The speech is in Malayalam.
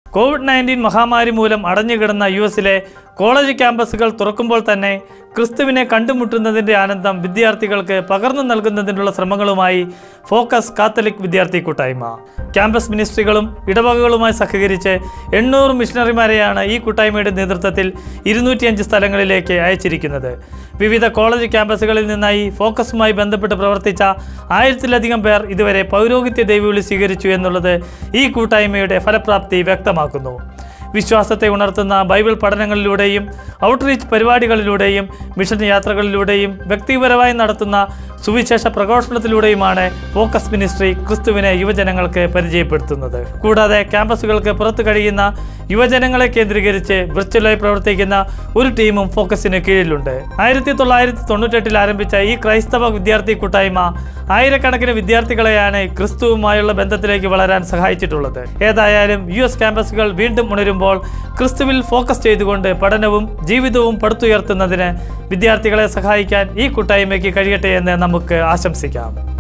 കോവിഡ് നയൻറ്റീൻ മഹാമാരി മൂലം അടഞ്ഞുകിടന്ന യു എസിലെ കോളേജ് ക്യാമ്പസുകൾ തുറക്കുമ്പോൾ തന്നെ ക്രിസ്തുവിനെ കണ്ടുമുട്ടുന്നതിൻ്റെ ആനന്ദം വിദ്യാർത്ഥികൾക്ക് പകർന്നു നൽകുന്നതിനുള്ള ശ്രമങ്ങളുമായി ഫോക്കസ് കാത്തലിക് വിദ്യാർത്ഥി കൂട്ടായ്മ ക്യാമ്പസ് മിനിസ്ട്രികളും ഇടവകകളുമായി സഹകരിച്ച് എണ്ണൂറ് മിഷണറിമാരെയാണ് ഈ കൂട്ടായ്മയുടെ നേതൃത്വത്തിൽ ഇരുന്നൂറ്റിയഞ്ച് സ്ഥലങ്ങളിലേക്ക് അയച്ചിരിക്കുന്നത് വിവിധ കോളേജ് ക്യാമ്പസുകളിൽ നിന്നായി ഫോക്കസുമായി ബന്ധപ്പെട്ട് പ്രവർത്തിച്ച ആയിരത്തിലധികം പേർ ഇതുവരെ പൗരോഹിത്യ ദൈവവിളി സ്വീകരിച്ചു എന്നുള്ളത് ഈ കൂട്ടായ്മയുടെ ഫലപ്രാപ്തി വ്യക്തമാക്കുന്നു വിശ്വാസത്തെ ഉണർത്തുന്ന ബൈബിൾ പഠനങ്ങളിലൂടെയും ഔട്ട്റീച്ച് പരിപാടികളിലൂടെയും മിഷൻ യാത്രകളിലൂടെയും വ്യക്തിപരമായി നടത്തുന്ന സുവിശേഷ പ്രഘോഷണത്തിലൂടെയുമാണ് ഫോക്കസ് മിനിസ്ട്രി ക്രിസ്തുവിനെ യുവജനങ്ങൾക്ക് പരിചയപ്പെടുത്തുന്നത് കൂടാതെ ക്യാമ്പസുകൾക്ക് പുറത്തു കഴിയുന്ന യുവജനങ്ങളെ കേന്ദ്രീകരിച്ച് വിർച്വലായി പ്രവർത്തിക്കുന്ന ഒരു ടീമും ഫോക്കസിന് കീഴിലുണ്ട് ആയിരത്തി തൊള്ളായിരത്തി തൊണ്ണൂറ്റെട്ടിൽ ആരംഭിച്ച ഈ ക്രൈസ്തവ വിദ്യാർത്ഥി കൂട്ടായ്മ ആയിരക്കണക്കിന് വിദ്യാർത്ഥികളെയാണ് ക്രിസ്തുവുമായുള്ള ബന്ധത്തിലേക്ക് വളരാൻ സഹായിച്ചിട്ടുള്ളത് ഏതായാലും യു എസ് ക്യാമ്പസുകൾ വീണ്ടും ഉണരുമ്പോൾ ക്രിസ്തുവിൽ ഫോക്കസ് ചെയ്തുകൊണ്ട് പഠനവും ജീവിതവും പടുത്തുയർത്തുന്നതിന് വിദ്യാർത്ഥികളെ സഹായിക്കാൻ ഈ കൂട്ടായ്മയ്ക്ക് കഴിയട്ടെ എന്ന് നമുക്ക് ആശംസിക്കാം